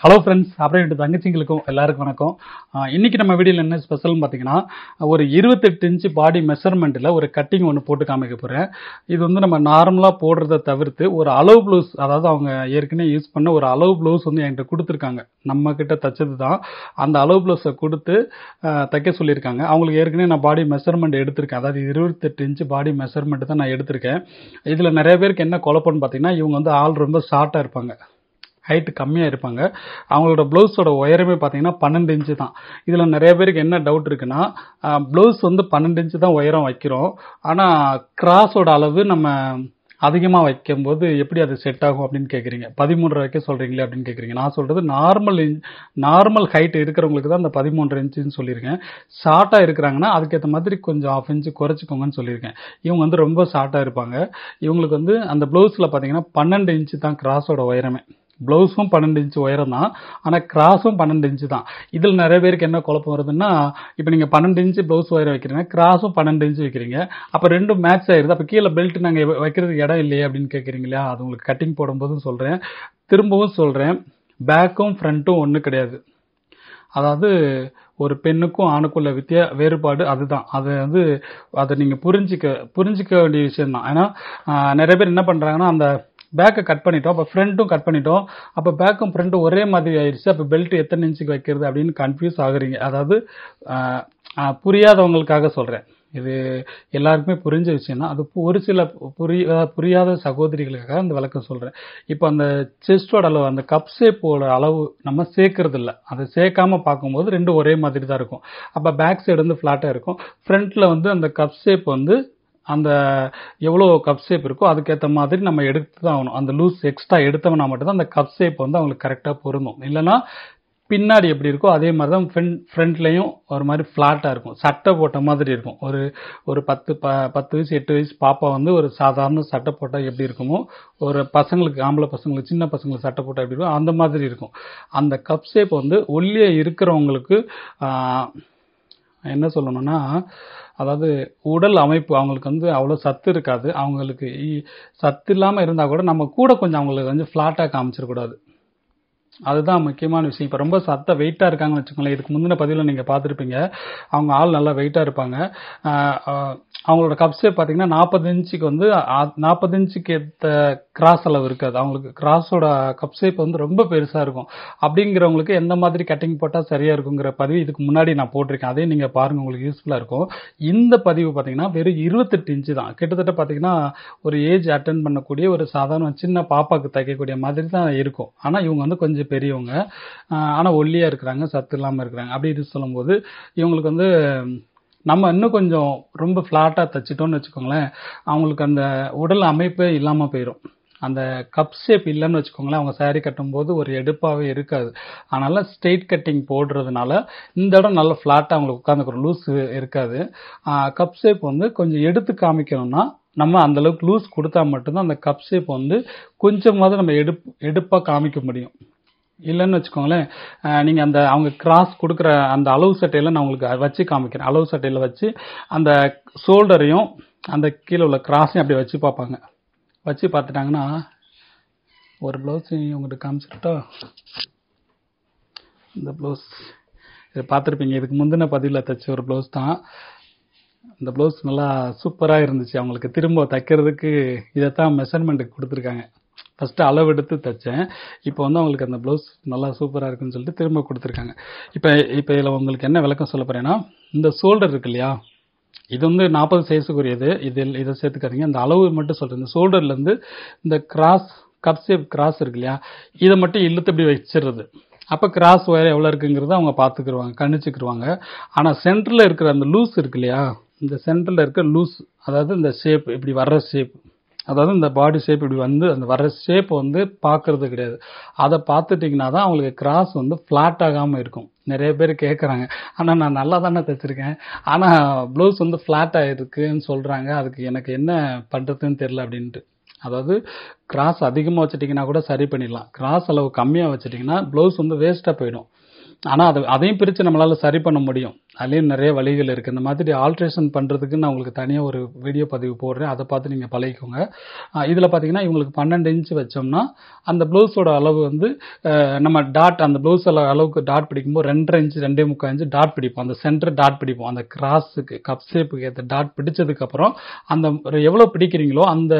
hello friends அப்புறம் என் தங்கச்சிங்களுக்கும் எல்லாருக்கும் வணக்கம் ஆஹ் இன்னைக்கு நம்ம வீடியோவில் என்ன ஸ்பெஷல்னு பார்த்தீங்கன்னா ஒரு இருபத்தெட்டு இன்ச்சு பாடி மெஷர்மெண்ட்டில் ஒரு கட்டிங் ஒன்று போட்டு காமிக்க போகிறேன் இது வந்து நம்ம நார்மலாக போடுறத தவிர்த்து ஒரு அளவு ப்ளவுஸ் அதாவது அவங்க ஏற்கனவே யூஸ் பண்ண ஒரு அளவு ப்ளவுஸ் வந்து என்கிட்ட கொடுத்துருக்காங்க நம்ம கிட்ட தச்சது தான் அந்த அளவு ப்ளவுஸை கொடுத்து ஆஹ் தைக்க சொல்லியிருக்காங்க அவங்களுக்கு ஏற்கனவே நான் பாடி மெஷர்மெண்ட் எடுத்திருக்கேன் அதாவது இருபத்தெட்டு இன்ச்சு பாடி மெஷர்மெண்ட் தான் நான் எடுத்திருக்கேன் இதில் நிறைய பேருக்கு என்ன குழப்பம்னு பார்த்தீங்கன்னா இவங்க வந்து ஆள் ரொம்ப ஷார்ட்டாக இருப்பாங்க ஹைட் கம்மியாக இருப்பாங்க அவங்களோட ப்ளவுஸோட உயரமே பார்த்தீங்கன்னா பன்னெண்டு இன்ச்சு தான் இதில் நிறைய பேருக்கு என்ன டவுட் இருக்குன்னா ப்ளவுஸ் வந்து பன்னெண்டு இன்ச்சு தான் உயரம் வைக்கிறோம் ஆனால் கிராஸோட அளவு நம்ம அதிகமாக வைக்கும்போது எப்படி அது செட் ஆகும் அப்படின்னு கேட்குறீங்க பதிமூன்று வைக்க சொல்கிறீங்களே அப்படின்னு கேட்குறீங்க நான் சொல்கிறது நார்மல் நார்மல் ஹைட் இருக்கிறவங்களுக்கு தான் அந்த பதிமூன்று இன்ச்சுன்னு சொல்லியிருக்கேன் ஷார்ட்டாக இருக்கிறாங்கன்னா அதுக்கேற்ற மாதிரி கொஞ்சம் ஆஃப் இன்ச்சு குறைச்சிக்கோங்கன்னு சொல்லியிருக்கேன் இவங்க வந்து ரொம்ப ஷார்ட்டாக இருப்பாங்க இவங்களுக்கு வந்து அந்த ப்ளவுஸில் பார்த்தீங்கன்னா பன்னெண்டு இன்ச்சு தான் கிராஸோட உயரமே ப்ளவுஸும் பன்னெண்டு இன்ச்சு உயரம் தான் ஆனால் கிராஸும் பன்னெண்டு இன்ச்சு தான் இதில் நிறைய பேருக்கு என்ன குழப்பம் வருதுன்னா இப்போ நீங்கள் பன்னெண்டு இன்ச்சு ப்ளவுஸ் உயரம் வைக்கிறீங்க கிராஸும் பன்னெண்டு இன்ச்சு வைக்கிறீங்க அப்போ ரெண்டும் மேட்ச் ஆயிருது அப்போ கீழே பெல்ட் நாங்கள் வைக்கிறதுக்கு இடம் இல்லையே அப்படின்னு கேட்குறீங்க இல்லையா அது உங்களுக்கு கட்டிங் போடும்போதும் சொல்கிறேன் திரும்பவும் சொல்கிறேன் பேக்கும் ஃப்ரண்ட்டும் ஒன்று கிடையாது அதாவது ஒரு பெண்ணுக்கும் ஆணுக்கும் உள்ள வித்தியா வேறுபாடு அதுதான் அது வந்து அதை நீங்கள் புரிஞ்சிக்க புரிஞ்சிக்க வேண்டிய விஷயம் தான் ஏன்னா ஆஹ், நிறைய பேர் என்ன பண்ணுறாங்கன்னா அந்த பேக்கை கட் பண்ணிட்டோம் அப்போ ஃப்ரண்ட்டும் கட் பண்ணிட்டோம் அப்போ பேக்கும் ஃப்ரண்ட்டும் ஒரே மாதிரி ஆயிடுச்சு அப்போ பெல்ட் எத்தனை இன்ச்சுக்கு வைக்கிறது அப்படின்னு கன்ஃபியூஸ் ஆகுறீங்க அதாவது ஆஹ், ஆஹ், புரியாதவங்களுக்காக சொல்கிறேன் இது எல்லாருக்குமே புரிஞ்ச விஷயம் தான் அது ஒரு சில புரிய புரியாத சகோதரிகளுக்காக அந்த விளக்கம் சொல்கிறேன் இப்போ அந்த செஸ்டோட அளவு அந்த கப் ஷேப்போட அளவு நம்ம சேர்க்கறது இல்லை அதை சேர்க்காம பார்க்கும்போது ரெண்டும் ஒரே மாதிரி தான் இருக்கும் அப்போ பேக் சைடு வந்து ஃப்ளாட்டாக இருக்கும் ஃப்ரண்ட்டில் வந்து அந்த கப் ஷேப் வந்து அந்த எவ்வளோ கப் ஷேப் இருக்கோ அதுக்கேற்ற மாதிரி நம்ம எடுத்து தான் ஆகணும் அந்த லூஸ் எக்ஸ்ட்ரா எடுத்தோம்னா மட்டும்தான் அந்த கப் ஷேப் வந்து அவங்களுக்கு கரெக்டாக பொருந்தும் இல்லைன்னா பின்னாடி எப்படி இருக்கோ அதே மாதிரி தான் ஃப்ரண்ட் ஃப்ரண்ட்லேயும் ஒரு மாதிரி ஃப்ளாட்டாக இருக்கும் சட்டை போட்ட மாதிரி இருக்கும் ஒரு ஒரு பத்து ப பத்து வயசு எட்டு வயசு பாப்பா வந்து ஒரு சாதாரண சட்டை போட்டால் எப்படி இருக்குமோ ஒரு பசங்களுக்கு ஆம்பளை பசங்களுக்கு சின்ன பசங்களுக்கு சட்டை போட்டால் எப்படி இருக்கும் அந்த மாதிரி இருக்கும் அந்த கப் ஷேப் வந்து ஒல்லியாக இருக்கிறவங்களுக்கு ஆஹ், என்ன சொல்லணும்னா அதாவது உடல் அமைப்பு அவங்களுக்கு வந்து அவ்வளோ சத்து இருக்காது அவங்களுக்கு இ- சத்து இல்லாமல் இருந்தால் கூட நம்ம கூட கொஞ்சம் அவங்களுக்கு வந்து ஃப்ளாட்டாக காமிச்சிடக்கூடாது அதுதான் முக்கியமான விஷயம் இப்போ ரொம்ப சத்த வெயிட்டாக இருக்காங்கன்னு வச்சுக்கோங்களேன் இதுக்கு முந்தின பதிவில் நீங்கள் பார்த்துருப்பீங்க அவங்க ஆள் நல்லா வெயிட்டாக இருப்பாங்க ஆஹ் ஆஹ் அவங்களோட கப் ஷேப் பார்த்தீங்கன்னா நாற்பது இன்ச்சுக்கு வந்து நாற்பது இன்ச்சுக்கு ஏற்ற கிராஸ் அளவு இருக்காது அவங்களுக்கு கிராஸோட கப் ஷேப் வந்து ரொம்ப பெருசாக இருக்கும் அப்படிங்கிறவங்களுக்கு எந்த மாதிரி கட்டிங் போட்டால் சரியாக இருக்குங்கிற பதிவு இதுக்கு முன்னாடி நான் போட்டிருக்கேன் அதையும் நீங்கள் பாருங்கள் உங்களுக்கு யூஸ்ஃபுல்லாக இருக்கும் இந்த பதிவு பார்த்தீங்கன்னா வெறும் இருபத்தெட்டு இன்ச்சு தான் கிட்டத்தட்ட பார்த்தீங்கன்னா ஒரு ஏஜ் அட்டன் பண்ணக்கூடிய ஒரு சாதாரண சின்ன பாப்பாக்கு தைக்கக்கூடிய மாதிரி தான் இருக்கும் ஆனால் இவங்க வந்து கொஞ்சம் பெரியவங்க ஆனால் ஒல்லியாக இருக்கிறாங்க சத்து இல்லாமல் இருக்கிறாங்க அப்படி இது சொல்லும்போது இவங்களுக்கு வந்து நம்ம இன்னும் கொஞ்சம் ரொம்ப ஃப்ளாட்டாக தைச்சிட்டோம்னு வச்சுக்கோங்களேன் அவங்களுக்கு அந்த உடல் அமைப்பே இல்லாமல் போயிடும் அந்த கப் ஷேப் இல்லைன்னு வச்சுக்கோங்களேன் அவங்க saree கட்டும்போது ஒரு எடுப்பாகவே இருக்காது அதனால ஸ்ட்ரெயிட் கட்டிங் போடுறதுனால இந்த இடம் நல்ல ஃப்ளாட்டாக அவங்களுக்கு உட்காந்துக்கிறோம் லூஸ் இருக்காது கப் ஷேப் வந்து கொஞ்சம் எடுத்து காமிக்கணும்னா நம்ம அந்த அளவுக்கு லூஸ் கொடுத்தா மட்டும்தான் அந்த கப் ஷேப் வந்து கொஞ்சமாவது நம்ம எடுப் எடுப்பாக காமிக்க முடியும் இல்லைன்னு வச்சுக்கோங்களேன் அஹ் நீங்க அந்த அவங்க கிராஸ் கொடுக்குற அந்த அளவு சட்டையில நான் உங்களுக்கு வச்சு காமிக்கிறேன் அளவு சட்டையில வச்சு அந்த ஷோல்டரையும் அந்த கீழே உள்ள கிராஸையும் அப்படி வச்சு பார்ப்பாங்க வச்சு பார்த்துட்டாங்கன்னா ஒரு ப்ளவுஸ் உங்கள்கிட்ட காமிச்சிட்டா இந்த ப்ளவுஸ் இதை பார்த்துருப்பீங்க இதுக்கு முந்தின பதிவில் தைச்ச ஒரு ப்ளவுஸ் தான் இந்த ப்ளவுஸ் நல்லா சூப்பராக இருந்துச்சு அவங்களுக்கு திரும்ப தைக்கிறதுக்கு இதைத்தான் மெஷர்மெண்ட்டுக்கு கொடுத்துருக்காங்க ஃபஸ்ட்டு அளவெடுத்து தைச்சேன் இப்போ வந்து அவங்களுக்கு அந்த ப்ளவுஸ் நல்லா சூப்பராக இருக்குன்னு சொல்லிட்டு திரும்ப கொடுத்துருக்காங்க இப்போ இப்போ இதில் உங்களுக்கு என்ன விளக்கம் சொல்ல போறேன்னா இந்த ஷோல்டர் இருக்கு இல்லையா இது வந்து நாற்பது சைஸுக்குரியது இதில் இதை சேர்த்துக்காதீங்க அந்த அளவு மட்டும் சொல்கிறேன் இந்த ஷோல்டர்லேருந்து இந்த கிராஸ் கப் ஷேப் கிராஸ் இருக்கு இல்லையா இதை மட்டும் இழுத்து இப்படி வச்சிடுறது அப்போ கிராஸ் ஒயர் எவ்வளோ இருக்குங்கிறத அவங்க பார்த்துக்குருவாங்க கணிச்சுக்கிருவாங்க ஆனால் சென்டரில் இருக்கிற அந்த லூஸ் இருக்கு இல்லையா இந்த சென்டரில் இருக்க லூஸ் அதாவது இந்த ஷேப் இப்படி வர்ற ஷேப் அதாவது இந்த பாடி ஷேப் இப்படி வந்து அந்த வர்ற ஷேப் வந்து பார்க்கறது கிடையாது அதை பார்த்துட்டிங்கன்னா தான் அவங்களுக்கு கிராஸ் வந்து ஃப்ளாட் ஆகாமல் இருக்கும் நிறைய பேர் கேட்குறாங்க ஆனால் நான் நல்லா தானே தைச்சிருக்கேன் ஆனால் ப்ளவுஸ் வந்து ஃப்ளாட் ஆகிருக்குன்னு சொல்கிறாங்க அதுக்கு எனக்கு என்ன பண்ணுறதுன்னு தெரில அப்படின்ட்டு அதாவது கிராஸ் அதிகமாக வச்சுட்டிங்கன்னா கூட சரி பண்ணிடலாம் கிராஸ் அளவு கம்மியாக வச்சுட்டிங்கன்னா ப்ளவுஸ் வந்து வேஸ்ட்டாக போயிடும் ஆனால் அது அதையும் பிரித்து நம்மளால் சரி பண்ண முடியும் அதுலேயும் நிறைய வழிகள் இருக்குது இந்த மாதிரி ஆல்ட்ரேஷன் பண்ணுறதுக்கு நான் உங்களுக்கு தனியாக ஒரு வீடியோ பதிவு போடுறேன் அதை பார்த்து நீங்கள் பழகிக்கோங்க இதில் பார்த்தீங்கன்னா இவங்களுக்கு பன்னெண்டு இன்ச் வச்சோம்னா அந்த ப்ளவுஸோட அளவு வந்து அஹ், நம்ம டாட் அந்த ப்ளவுஸ் அளவுக்கு டாட் பிடிக்கும்போது ரெண்டரை இன்ச் ரெண்டே முக்கால் இன்ச் டாட் பிடிப்போம் அந்த சென்டர் டாட் பிடிப்போம் அந்த கிராஸுக்கு கப் ஷேப்புக்கு ஏற்ற டாட் பிடிச்சதுக்கப்புறம் அந்த எவ்வளோ பிடிக்கிறீங்களோ அந்த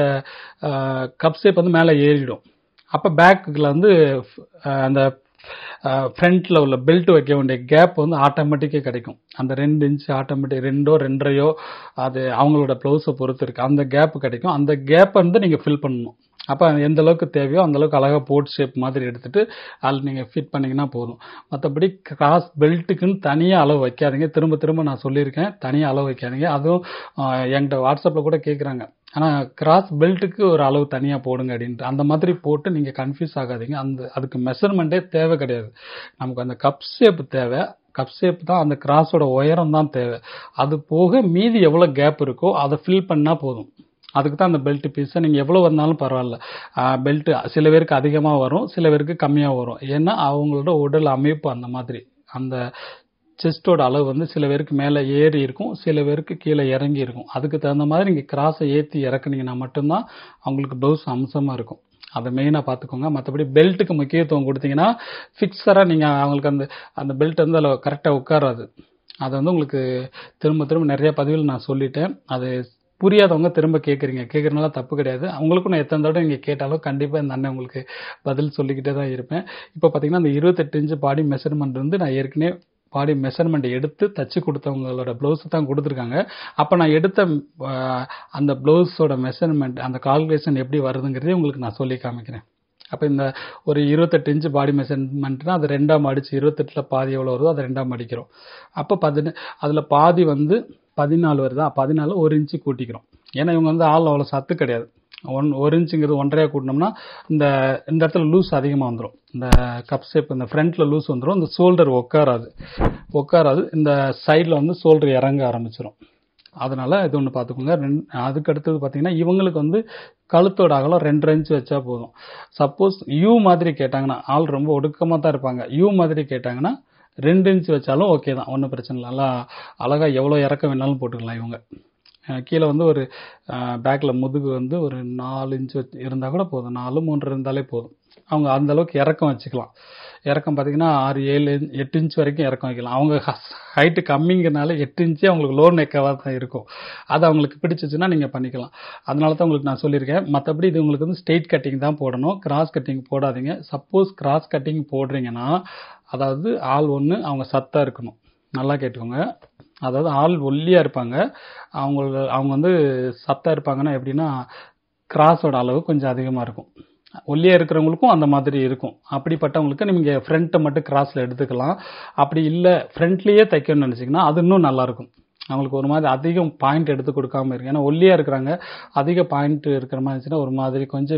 கப் ஷேப் வந்து மேலே ஏறிடும் அப்போ பேக்குல வந்து அஹ், அந்த ஃப்ரண்ட்ல உள்ள பெல்ட் வைக்க வேண்டிய கேப் வந்து ஆட்டோமேட்டிக்காக கிடைக்கும் அந்த ரெண்டு இன்ச் ஆட்டோமேட்டிக் ரெண்டோ ரெண்டரையோ அது அவங்களோட ப்ளவுஸை பொறுத்து இருக்கு அந்த கேப் கிடைக்கும் அந்த கேப்பை வந்து நீங்கள் ஃபில் பண்ணணும் அப்போ எந்த அளவுக்கு தேவையோ அந்த அளவுக்கு அழகாக போட் ஷேப் மாதிரி எடுத்துட்டு அதில் நீங்கள் ஃபிட் பண்ணீங்கன்னா போதும் மற்றபடி கிராஸ் பெல்ட்டுக்குன்னு தனியாக அளவு வைக்காதீங்க திரும்ப திரும்ப நான் சொல்லியிருக்கேன் தனியாக அளவு வைக்காதீங்க அதுவும் ஆஹ், என்கிட்ட வாட்ஸ்அப்பில் கூட கேட்குறாங்க ஆனால் கிராஸ் பெல்ட்டுக்கு ஒரு அளவு தனியாக போடுங்க அப்படின்ட்டு அந்த மாதிரி போட்டு நீங்கள் கன்ஃபியூஸ் ஆகாதீங்க அந்த அதுக்கு மெஷர்மெண்ட்டே தேவை கிடையாது நமக்கு அந்த கப் ஷேப் தேவை கப் ஷேப் தான் அந்த கிராஸோட உயரம் தான் தேவை அது போக மீதி எவ்வளோ கேப் இருக்கோ அதை ஃபில் பண்ணால் போதும் அதுக்கு தான் அந்த பெல்ட் பீஸை நீங்கள் எவ்வளோ வந்தாலும் பரவாயில்ல பெல்ட் சில பேருக்கு அதிகமாக வரும் சில பேருக்கு கம்மியாக வரும் ஏன்னா அவங்களோட உடல் அமைப்பு அந்த மாதிரி அந்த செஸ்டோட அளவு வந்து சில பேருக்கு மேலே ஏறி இருக்கும் சில பேருக்கு கீழே இறங்கி இருக்கும் அதுக்கு தகுந்த மாதிரி நீங்கள் கிராஸை ஏற்றி இறக்குனீங்கன்னா மட்டும்தான் அவங்களுக்கு ப்ளவுஸ் அம்சமாக இருக்கும் அதை மெயினாக பார்த்துக்கோங்க மற்றபடி பெல்ட்டுக்கு முக்கியத்துவம் கொடுத்தீங்கன்னா ஃபிக்ஸராக நீங்கள் அவங்களுக்கு அந்த அந்த பெல்ட் வந்து அதில் கரெக்டாக உட்காராது அதை வந்து உங்களுக்கு திரும்ப திரும்ப நிறைய பதிவில் நான் சொல்லிட்டேன் அது புரியாதவங்க திரும்ப கேட்குறீங்க கேட்குறதுனால தப்பு கிடையாது அவங்களுக்கும் நான் எத்தனை தடவை நீங்கள் கேட்டாலும் கண்டிப்பாக இந்த அண்ணன் உங்களுக்கு பதில் சொல்லிக்கிட்டே தான் இருப்பேன் இப்போ பார்த்தீங்கன்னா அந்த இருபத்தெட்டு இன்ச்சு பாடி மெஷர்மெண்ட் வந்து நான் ஏற்கனவே பாடி மெஷர்மெண்ட் எடுத்து தச்சு கொடுத்தவங்களோட ப்ளவுஸ் தான் கொடுத்துருக்காங்க அப்போ நான் எடுத்த ஆஹ், அந்த ப்ளவுஸோட மெஷர்மெண்ட் அந்த கால்குலேஷன் எப்படி வருதுங்கிறதே உங்களுக்கு நான் சொல்லி காமிக்கிறேன் அப்போ இந்த ஒரு இருபத்தெட்டு இன்ச்சு பாடி மெஷர்மெண்ட்னா அது ரெண்டாம் அடிச்சு இருபத்தெட்டில் பாதி எவ்வளோ வருதோ அதை ரெண்டாம் அடிக்கிறோம் அப்போ பதின அதில் பாதி வந்து பதினாலு வருதா பதினாலு ஒரு இன்ச்சு கூட்டிக்கிறோம் ஏன்னா இவங்க வந்து ஆள் அவ்வளோ சத்து கிடையாது ஒன் ஒரு இன்ச்சுங்கிறது ஒன்றரையாக கூட்டினோம்னா இந்த இந்த இடத்துல லூஸ் அதிகமாக வந்துடும் இந்த கப் ஷேப் இந்த ஃப்ரண்ட்டில் லூஸ் வந்துடும் இந்த ஷோல்டர் உட்காராது உட்காராது இந்த சைடில் வந்து ஷோல்டர் இறங்க ஆரம்பிச்சிடும் அதனால இது ஒன்று பார்த்துக்கோங்க ரெண்டு அதுக்கு அடுத்தது பார்த்தீங்கன்னா இவங்களுக்கு வந்து கழுத்தோட அகலம் ரெண்டு இன்ச் வச்சா போதும் சப்போஸ் யூ மாதிரி கேட்டாங்கன்னா ஆள் ரொம்ப ஒடுக்கமாக தான் இருப்பாங்க யூ மாதிரி கேட்டாங்கன்னா ரெண்டு இன்ச் வச்சாலும் ஓகே தான் ஒன்றும் பிரச்சனை இல்லை நல்லா அழகாக எவ்வளோ இறக்க வேணாலும் போட்டுக்கலாம் இவங்க அஹ் கீழே வந்து ஒரு பேக்கில் முதுகு வந்து ஒரு நாலு இன்ச் இருந்தால் கூட போதும் நாலு மூன்று இருந்தாலே போதும் அவங்க அந்த அளவுக்கு இறக்கம் வச்சுக்கலாம் இறக்கம் பார்த்தீங்கன்னா ஆறு ஏழு இன்ச், எட்டு இன்ச் வரைக்கும் இறக்கம் வைக்கலாம் அவங்க ஹைட்டு கம்மிங்கிறனால எட்டு இன்ச்சே அவங்களுக்கு லோ நெக்காவாக தான் இருக்கும் அது அவங்களுக்கு பிடிச்சிச்சுன்னா நீங்கள் பண்ணிக்கலாம் அதனால தான் உங்களுக்கு நான் சொல்லியிருக்கேன் மற்றபடி இது உங்களுக்கு வந்து ஸ்ட்ரெயிட் கட்டிங் தான் போடணும் கிராஸ் கட்டிங் போடாதீங்க சப்போஸ் கிராஸ் கட்டிங் போடுறீங்கன்னா அதாவது ஆள் ஒன்று அவங்க சத்தாக இருக்கணும் நல்லா கேட்டுக்கோங்க அதாவது ஆள் ஒல்லியாக இருப்பாங்க அவங்கள அவங்க வந்து சத்தாக இருப்பாங்கன்னா எப்படின்னா கிராஸோட அளவு கொஞ்சம் அதிகமாக இருக்கும் ஒல்லியாக இருக்கிறவங்களுக்கும் அந்த மாதிரி இருக்கும் அப்படிப்பட்டவங்களுக்கு நீங்கள் ஃப்ரண்ட்டை மட்டும் கிராஸில் எடுத்துக்கலாம் அப்படி இல்லை ஃப்ரண்ட்லேயே தைக்கணும்னு நினச்சிங்கன்னா அது இன்னும் நல்லாயிருக்கும் அவங்களுக்கு ஒரு மாதிரி அதிகம் பாயிண்ட் எடுத்து கொடுக்காம இருக்கு ஏன்னா ஒல்லியாக இருக்கிறாங்க அதிக பாயிண்ட் இருக்கிற மாதிரி இருந்துச்சுன்னா ஒரு மாதிரி கொஞ்சம்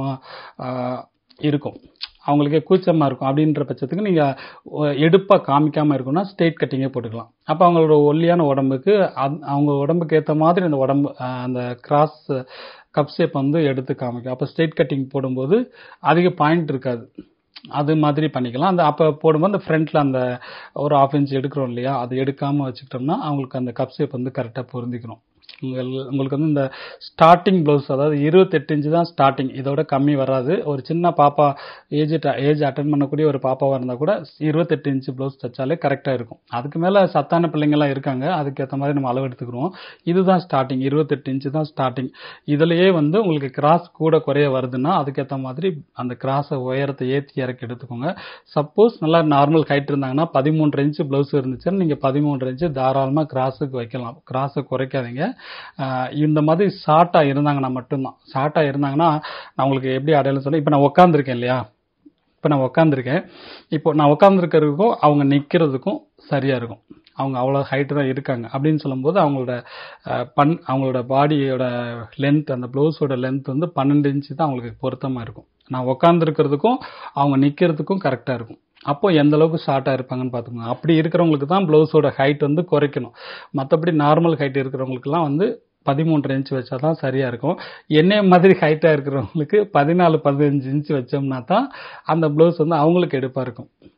விகாரமாக இருக்கும் அவங்களுக்கே கூச்சமாக இருக்கும் அப்படின்ற பட்சத்துக்கு நீங்கள் எடுப்பாக காமிக்காமல் இருக்கும்னா ஸ்ட்ரெயிட் கட்டிங்கே போட்டுக்கலாம் அப்போ அவங்களோட ஒல்லியான உடம்புக்கு அத்- அவங்க உடம்புக்கு ஏற்ற மாதிரி அந்த உடம்பு அஹ், அந்த கிராஸ் கப் ஷேப் வந்து எடுத்து காமிக்கும் அப்போ ஸ்ட்ரெயிட் கட்டிங் போடும்போது அதிக பாயிண்ட் இருக்காது அது மாதிரி பண்ணிக்கலாம் அந்த அப்போ போடும்போது அந்த ஃப்ரண்ட்டில் அந்த ஒரு ஆஃப் இன்ச் எடுக்கிறோம் இல்லையா அது எடுக்காமல் வச்சுக்கிட்டோம்னா அவங்களுக்கு அந்த கப் ஷேப் வந்து கரெக்டாக பொருந்திக்கணும் உங்கள் உங்களுக்கு வந்து இந்த ஸ்டார்டிங் ப்ளவுஸ் அதாவது இருபத்தெட்டு இன்ச்சு தான் ஸ்டார்டிங் இதோட கம்மி வராது ஒரு சின்ன பாப்பா ஏஜ் ஏஜ் அட்டன் பண்ணக்கூடிய ஒரு பாப்பாவாக இருந்தால் கூட இருபத்தெட்டு இன்ச்சு ப்ளவுஸ் தைச்சாலே கரெக்டாக இருக்கும் அதுக்கு மேலே சத்தான பிள்ளைங்கள்லாம் இருக்காங்க அதுக்கேற்ற மாதிரி நம்ம அளவு எடுத்துக்கிறோம் இதுதான் ஸ்டார்டிங் இருபத்தெட்டு இன்ச்சு தான் ஸ்டார்டிங் இதுலயே வந்து உங்களுக்கு கிராஸ் கூட குறைய வருதுன்னா அதுக்கேற்ற மாதிரி அந்த கிராஸை உயரத்தை ஏற்றி இறக்கி எடுத்துக்கோங்க சப்போஸ் நல்லா நார்மல் ஹைட் இருந்தாங்கன்னா பதிமூன்று இன்ச்சு ப்ளவுஸ் இருந்துச்சுன்னா நீங்கள் பதிமூன்று இன்ச்சு தாராளமாக கிராஸுக்கு வைக்கலாம் கிராஸை குறைக்காதீங்க ஆஹ் இந்த மாதிரி ஷார்ட்டாக இருந்தாங்கன்னா மட்டும்தான் ஷார்ட்டாக இருந்தாங்கன்னா நான் உங்களுக்கு எப்படி அடையாளம் சொல்ல இப்போ நான் உட்காந்துருக்கேன் இல்லையா இப்போ நான் உட்காந்துருக்கேன் இப்போ நான் உட்காந்துருக்கிறதுக்கும் அவங்க நிற்கிறதுக்கும் சரியாக இருக்கும் அவங்க அவ்வளோ ஹைட்டு தான் இருக்காங்க அப்படின்னு சொல்லும்போது அவங்களோட அஹ், பன் அவங்களோட பாடியோட லென்த் அந்த ப்ளவுஸோட லென்த் வந்து பன்னெண்டு இன்ச்சு தான் அவங்களுக்கு பொருத்தமாக இருக்கும் நான் உட்காந்துருக்கிறதுக்கும் அவங்க நிற்கிறதுக்கும் கரெக்டாக இருக்கும் அப்போ எந்த அளவுக்கு ஷார்ட்டாக இருப்பாங்கன்னு பார்த்துக்கோங்க அப்படி இருக்கிறவங்களுக்கு தான் ப்ளவுஸோட ஹைட் வந்து குறைக்கணும் மற்றபடி நார்மல் ஹைட் இருக்கிறவங்களுக்குலாம் வந்து பதிமூன்று இன்ச் வச்சா தான் சரியாக இருக்கும் என்னைய மாதிரி ஹைட்டாக இருக்கிறவங்களுக்கு பதினாலு பதினஞ்சு இன்ச் வச்சோம்னா தான் அந்த ப்ளவுஸ் வந்து அவங்களுக்கு எடுப்பாக இருக்கும்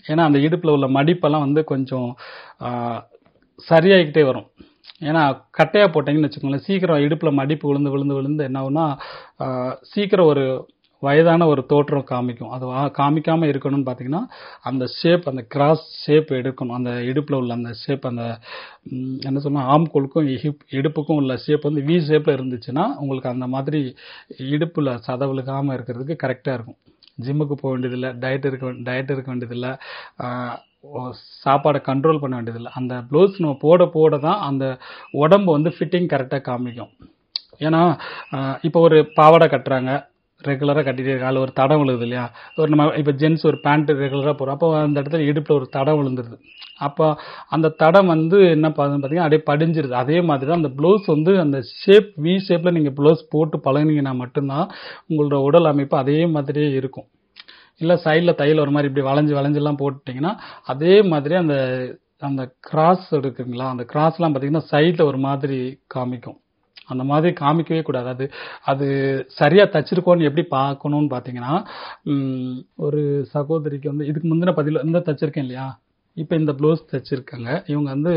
ஏன்னா அந்த இடுப்பில் உள்ள மடிப்பெல்லாம் வந்து கொஞ்சம் ஆ, சரியாகிக்கிட்டே வரும் ஏன்னா கட்டையாக போட்டிங்கன்னு வச்சுக்கோங்களேன் சீக்கிரம் இடுப்பில் மடிப்பு விழுந்து விழுந்து விழுந்து என்ன ஆகும்னா ஆ, சீக்கிரம் ஒரு வயதான ஒரு தோற்றம் காமிக்கும் அது வா- காமிக்காம இருக்கணும்னு பார்த்தீங்கன்னா அந்த ஷேப் அந்த கிராஸ் ஷேப் எடுக்கணும் அந்த இடுப்பில் உள்ள அந்த ஷேப் அந்த ம், என்ன சொன்னா ஆம்கோலுக்கும் ஹிப் இடுப்புக்கும் உள்ள ஷேப் வந்து வி ஷேப்பில் இருந்துச்சுன்னா உங்களுக்கு அந்த மாதிரி இடுப்பில் சதவிழுகாமல் இருக்கிறதுக்கு கரெக்டாக இருக்கும் ஜிம்முக்கு போக வேண்டியதில்லை டயட் இருக்க டயட் இருக்க வேண்டியதில்லை ஆஹ் ஓ- சாப்பாடை கண்ட்ரோல் பண்ண வேண்டியதில்லை அந்த ப்ளவுஸ் நம்ம போட போட தான் அந்த உடம்பு வந்து ஃபிட்டிங் கரெக்டாக காமிக்கும் ஏன்னா ஆஹ் இப்போ ஒரு பாவாடை கட்டுறாங்க ரெகுலராக கட்டிட்டே இருக்காங்க அதில் ஒரு தடம் விழுகுது இல்லையா ஒரு நம்ம இப்போ ஜென்ஸ் ஒரு பேண்ட் ரெகுலராக போகிறோம் அப்போ அந்த இடத்துல இடுப்பில் ஒரு தடம் விழுந்துருது அப்போ அந்த தடம் வந்து என்ன பண்ணுது பார்த்தீங்கன்னா அப்படியே படிஞ்சிருது அதே மாதிரி தான் அந்த ப்ளவுஸ் வந்து அந்த ஷேப் வி ஷேப்பில் நீங்கள் ப்ளவுஸ் போட்டு பழகுனீங்கன்னா மட்டும்தான் உங்களோட உடல் அமைப்பு அதே மாதிரியே இருக்கும் இல்லை சைடில் தையல் ஒரு மாதிரி இப்படி வளைஞ்சு வளைஞ்செல்லாம் போட்டுட்டிங்கன்னா அதே மாதிரி அந்த அந்த கிராஸ் இருக்குங்களா அந்த கிராஸ்லாம் பார்த்தீங்கன்னா சைடில் ஒரு மாதிரி காமிக்கும் அந்த மாதிரி காமிக்கவே கூடாது அது அது சரியாக தச்சிருக்கோன்னு எப்படி பார்க்கணும்னு பார்த்தீங்கன்னா ம், ஒரு சகோதரிக்கு வந்து இதுக்கு முந்தின பதில் இந்த தச்சிருக்கேன் இல்லையா இப்போ இந்த ப்ளவுஸ் தச்சிருக்காங்க இவங்க வந்து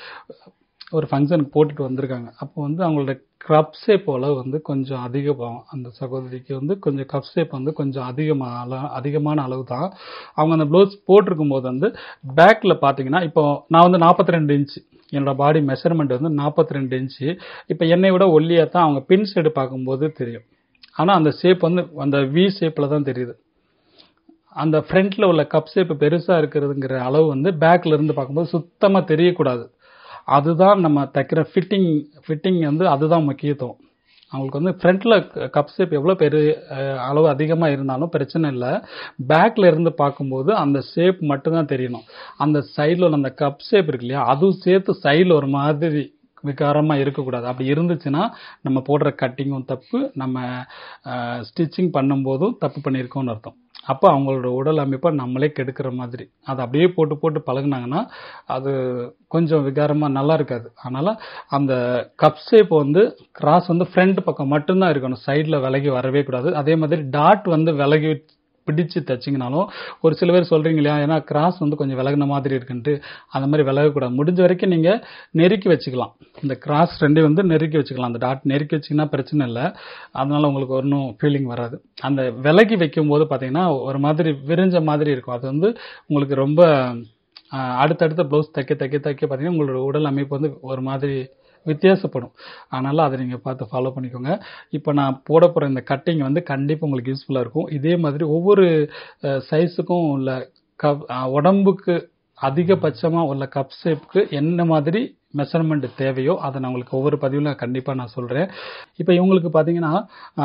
ஒரு ஃபங்க்ஷனுக்கு போட்டுட்டு வந்திருக்காங்க அப்போ வந்து அவங்களோட கப் ஷேப் அளவு வந்து கொஞ்சம் அதிகம் அந்த சகோதரிக்கு வந்து கொஞ்சம் கப் ஷேப் வந்து கொஞ்சம் அதிகமாக அதிகமான அளவு தான் அவங்க அந்த ப்ளவுஸ் போட்டிருக்கும் போது வந்து பேக்கில் பார்த்தீங்கன்னா இப்போ நான் வந்து 42 ரெண்டு இன்ச்சு என்னோட பாடி மெஷர்மெண்ட் வந்து 42 ரெண்டு இன்ச்சு இப்போ என்னை விட ஒல்லியாக தான் அவங்க பின் சைடு பார்க்கும்போது தெரியும் ஆனால் அந்த ஷேப் வந்து அந்த வி ஷேப்பில் தான் தெரியுது அந்த ஃப்ரண்ட்ல உள்ள கப் ஷேப் பெருசா இருக்கிறதுங்கிற அளவு வந்து பேக்ல இருந்து பார்க்கும்போது சுத்தமா தெரியக்கூடாது அதுதான் நம்ம தைக்கிற ஃபிட்டிங் ஃபிட்டிங் வந்து அதுதான் முக்கியத்துவம் அவங்களுக்கு வந்து ஃப்ரண்ட்ல கப் ஷேப் எவ்வளோ பெரு அஹ், அளவு அதிகமாக இருந்தாலும் பிரச்சனை இல்லை பேக்ல இருந்து பார்க்கும்போது அந்த ஷேப் மட்டும்தான் தெரியணும் அந்த சைடில் உள்ள அந்த கப் ஷேப் இருக்கு இல்லையா அதுவும் சேர்த்து சைடில் ஒரு மாதிரி விகாரமாக இருக்கக்கூடாது அப்படி இருந்துச்சுன்னா நம்ம போடுற கட்டிங்கும் தப்பு நம்ம ஸ்டிச்சிங் பண்ணும்போதும் தப்பு பண்ணியிருக்கோம்னு அர்த்தம் அப்போ அவங்களோட உடல் அமைப்பை நம்மளே கெடுக்கிற மாதிரி அதை அப்படியே போட்டு போட்டு பழகுனாங்கன்னா அது கொஞ்சம் விகாரமாக நல்லா இருக்காது அதனால் அந்த கப் ஷேப் வந்து கிராஸ் வந்து ஃப்ரண்ட் பக்கம் மட்டும்தான் இருக்கணும் சைடில் விலகி வரவே கூடாது அதே மாதிரி டாட் வந்து விலகி பிடிச்சு தைச்சிங்கனாலும் ஒரு சில பேர் சொல்றீங்க இல்லையா ஏன்னா கிராஸ் வந்து கொஞ்சம் விலகுன மாதிரி இருக்குன்ட்டு அந்த மாதிரி விலகக்கூடாது முடிஞ்ச வரைக்கும் நீங்க நெருக்கி வச்சுக்கலாம் இந்த கிராஸ் ரெண்டையும் வந்து நெருக்கி வச்சுக்கலாம் அந்த டாட் நெருக்கி வச்சிங்கன்னா பிரச்சனை இல்லை அதனால உங்களுக்கு ஒன்றும் ஃபீலிங் வராது அந்த விலகி வைக்கும் போது பார்த்தீங்கன்னா ஒரு மாதிரி விரிஞ்ச மாதிரி இருக்கும் அது வந்து உங்களுக்கு ரொம்ப ஆஹ், அடுத்தடுத்த ப்ளவுஸ் தைக்க தைக்க தைக்க பார்த்தீங்கன்னா உங்களோட உடல் அமைப்பு வந்து ஒரு மாதிரி வித்தியாசப்படும் அதனால் அதை நீங்கள் பார்த்து ஃபாலோ பண்ணிக்கோங்க இப்போ நான் போட போகிற இந்த கட்டிங் வந்து கண்டிப்பாக உங்களுக்கு யூஸ்ஃபுல்லாக இருக்கும் இதே மாதிரி ஒவ்வொரு சைஸுக்கும் உள்ள கப் அஹ், உடம்புக்கு அதிகபட்சமாக உள்ள கப் ஷேப்புக்கு என்ன மாதிரி மெஷர்மெண்ட் தேவையோ அதை நான் உங்களுக்கு ஒவ்வொரு பதிவில் கண்டிப்பாக நான் சொல்கிறேன் இப்போ இவங்களுக்கு பார்த்தீங்கன்னா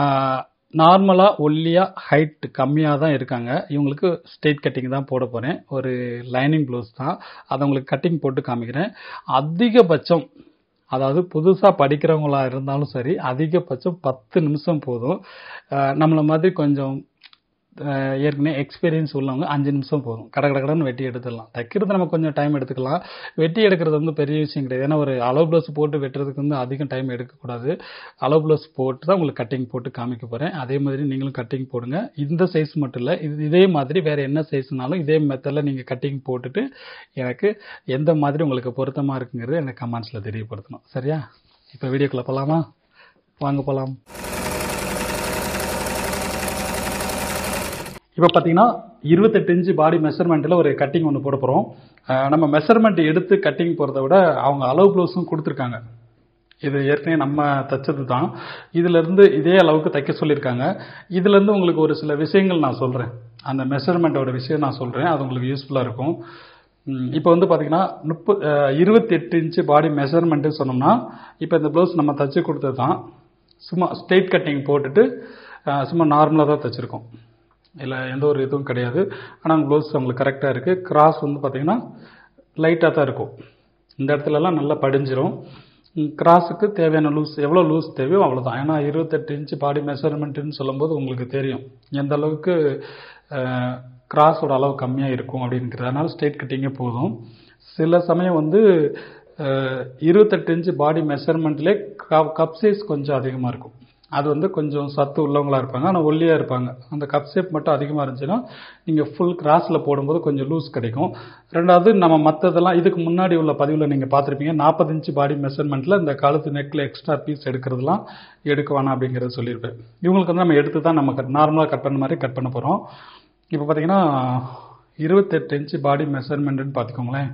நார்மலாக ஒல்லியாக ஹைட் கம்மியாக தான் இருக்காங்க இவங்களுக்கு ஸ்ட்ரெயிட் கட்டிங் தான் போட போகிறேன் ஒரு லைனிங் ப்ளவுஸ் தான் அதை உங்களுக்கு கட்டிங் போட்டு காமிக்கிறேன் அதிகபட்சம் அதாவது புதுசாக படிக்கிறவங்களா இருந்தாலும் சரி அதிகபட்சம் பத்து நிமிஷம் போதும் அஹ் நம்மள மாதிரி கொஞ்சம் அஹ் ஏற்கனவே எக்ஸ்பீரியன்ஸ் உள்ளவங்க அஞ்சு நிமிஷம் போதும் கட கட கடன்னு வெட்டி எடுத்துடலாம் தைக்கிறது நம்ம கொஞ்சம் டைம் எடுத்துக்கலாம் வெட்டி எடுக்கிறது வந்து பெரிய விஷயம் கிடையாது ஏன்னா ஒரு அளவு ப்ளவுஸ் போட்டு வெட்டுறதுக்கு வந்து அதிகம் டைம் எடுக்கக்கூடாது அளவு ப்ளவுஸ் போட்டு தான் உங்களுக்கு கட்டிங் போட்டு காமிக்க போகிறேன் அதே மாதிரி நீங்களும் கட்டிங் போடுங்க இந்த சைஸ் மட்டும் இல்லை இது இதே மாதிரி வேறு என்ன சைஸ்னாலும் இதே மெத்தடில் நீங்கள் கட்டிங் போட்டுட்டு எனக்கு எந்த மாதிரி உங்களுக்கு பொருத்தமாக இருக்குங்கிறது எனக்கு கமெண்ட்ஸில் தெரியப்படுத்தணும் சரியா இப்போ வீடியோக்குள்ளே போகலாமா வாங்க போகலாம் இப்போ பார்த்தீங்கன்னா இருபத்தெட்டு இன்ச்சு பாடி மெஷர்மெண்ட்டில் ஒரு கட்டிங் ஒன்று போட போகிறோம் நம்ம மெஷர்மெண்ட் எடுத்து கட்டிங் போகிறத விட அவங்க அளவு ப்ளவுஸும் கொடுத்துருக்காங்க இது ஏற்கனவே நம்ம தைச்சது தான் இதிலிருந்து இதே அளவுக்கு தைக்க சொல்லியிருக்காங்க இதுலேருந்து உங்களுக்கு ஒரு சில விஷயங்கள் நான் சொல்கிறேன் அந்த மெஷர்மெண்ட்டோட விஷயம் நான் சொல்கிறேன் அது உங்களுக்கு யூஸ்ஃபுல்லாக இருக்கும் இப்போ வந்து பார்த்தீங்கன்னா முப்ப இருபத்தி எட்டு இன்ச்சு பாடி மெஷர்மெண்ட்டு சொன்னோம்னா இப்போ இந்த ப்ளவுஸ் நம்ம தைச்சு கொடுத்தது தான் சும்மா ஸ்ட்ரெயிட் கட்டிங் போட்டுட்டு அஹ், சும்மா நார்மலாக தான் தைச்சிருக்கோம் இல்லை எந்த ஒரு இதுவும் கிடையாது ஆனால் ப்ளவுஸ் உங்களுக்கு கரெக்டாக இருக்குது கிராஸ் வந்து பார்த்தீங்கன்னா லைட்டாக தான் இருக்கும் இந்த இடத்துலலாம் நல்லா படிஞ்சிரும் கிராஸுக்கு தேவையான லூஸ் எவ்வளோ லூஸ் தேவையோ அவ்வளோதான் ஏன்னா இருபத்தெட்டு இன்ச்சு பாடி மெஷர்மெண்ட்டுன்னு சொல்லும்போது உங்களுக்கு தெரியும் எந்த அளவுக்கு கிராஸோட அளவு கம்மியாக இருக்கும் அப்படிங்கிறதுனால ஸ்ட்ரெயிட் கட்டிங்கே போதும் சில சமயம் வந்து அஹ், இருபத்தெட்டு இன்ச்சு பாடி மெஷர்மெண்ட்லேயே கப் சைஸ் கொஞ்சம் அதிகமாக இருக்கும் அது வந்து கொஞ்சம் சத்து உள்ளவங்களா இருப்பாங்க ஆனால் ஒல்லியாக இருப்பாங்க அந்த கப் ஷேப் மட்டும் அதிகமாக இருந்துச்சுன்னா நீங்கள் ஃபுல் கிராஸில் போடும்போது கொஞ்சம் லூஸ் கிடைக்கும் ரெண்டாவது நம்ம மற்றதெல்லாம் இதுக்கு முன்னாடி உள்ள பதிவில் நீங்கள் பார்த்துருப்பீங்க நாற்பது இன்ச்சு பாடி மெஷர்மெண்ட்டில் இந்த கழுத்து நெக்கில் எக்ஸ்ட்ரா பீஸ் எடுக்கிறதுலாம் எடுக்க வேணாம் அப்படிங்கிறத சொல்லியிருப்பேன் இவங்களுக்கு வந்து நம்ம எடுத்து தான் நம்ம நார்மலாக கட் பண்ண மாதிரி கட் பண்ண போகிறோம் இப்போ பார்த்தீங்கன்னா இருபத்தெட்டு இன்ச்சு பாடி மெஷர்மெண்ட்டுன்னு பார்த்துக்கோங்களேன்